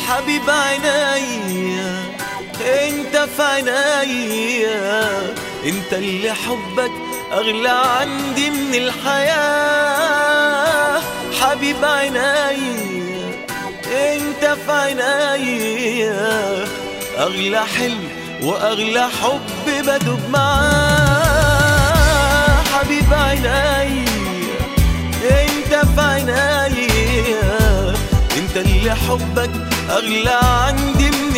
حبيب عينيا انت في عينيا انت اللي حبك اغلى عندي من الحياة حبيب عينيا انت في عينيا اغلى حلم واغلى حب بدوب معاه حبيب عينيا انت في عينيا انت اللي حبك اغلى عندي من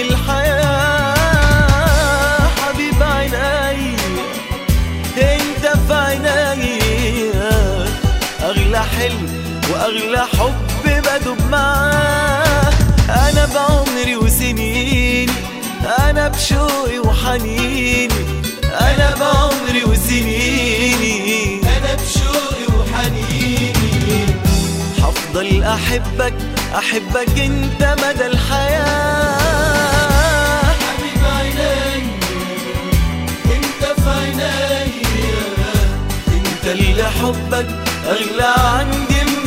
الحياة حبيب عينيا انت في عينيا اغلى حلم واغلى حب بدوب معاه انا بعمري وسنيني انا بشوقي وحنيني انا بعمري وسنيني انا بشوقي وحنيني هفضل احبك احبك انت مدى الحياه حبيب عيني انت في عيني انت اللي حبك اغلى عندي من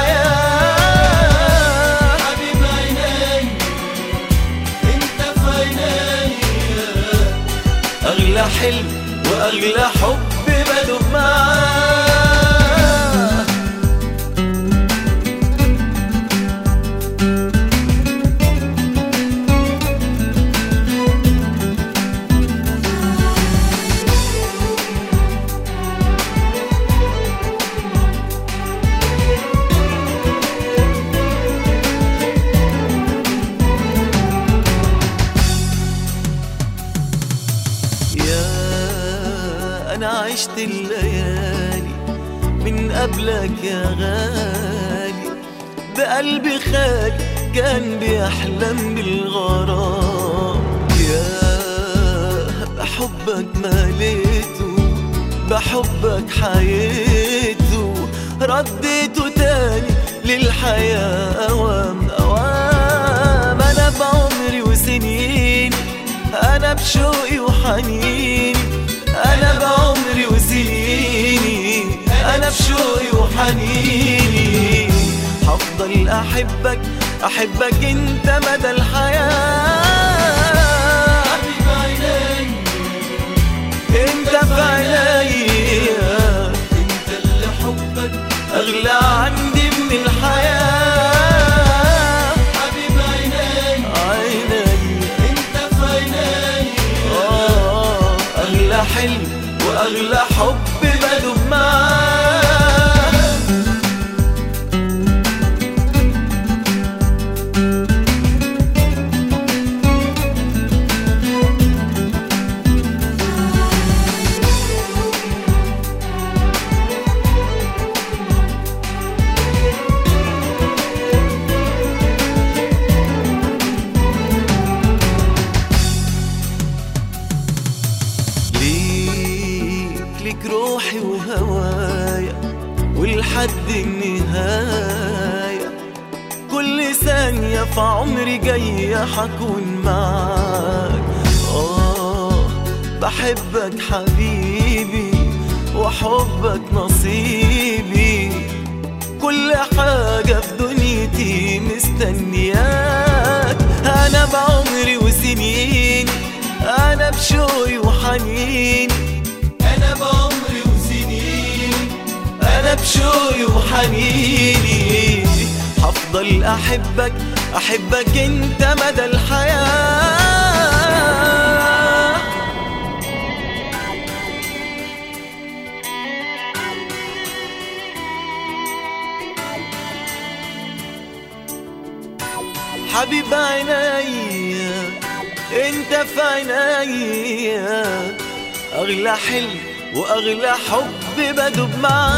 الحياه حبيب عيني انت في عيني اغلى حلم واغلى حب بدوب معاه يا أنا عشت الليالي من قبلك يا غالي بقلبي خالي كان بيحلم بالغرام يا بحبك مليته بحبك حياته رديته تاني للحياة أوام أوام أنا بعمري وسنين أنا بشوقي وحنيني أنا بعمري وسنيني أنا بشوقي وحنيني هفضل أحبك أحبك أنت مدى الحياة حبيب عيني أنت في عينيا انت اللي حبك أغلى عندي من الحياة حبيب عيني عيني انت في عيني آه أغلى حلم وأغلى حب بدوب معاه ليك ليك روحي وهوايا ولحد النهاية كل ثانية في عمري جاية حكون معاك آه بحبك حبيبي وحبك نصيبي كل حاجة في دنيتي مستنياك أنا بعمري وسنيني أنا بشوقي وحنيني انا بعمري وسنين أنا بشوقي وحنيني هفضل أحبك أحبك أنت مدى الحياة حبيب عينيا انت في عينيا اغلى حلم واغلى حب بدوب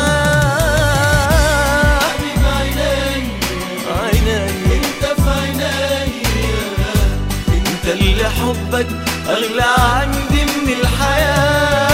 معاه حبيب عيني عينيا انت في عيني انت اللي حبك اغلى عندي من الحياه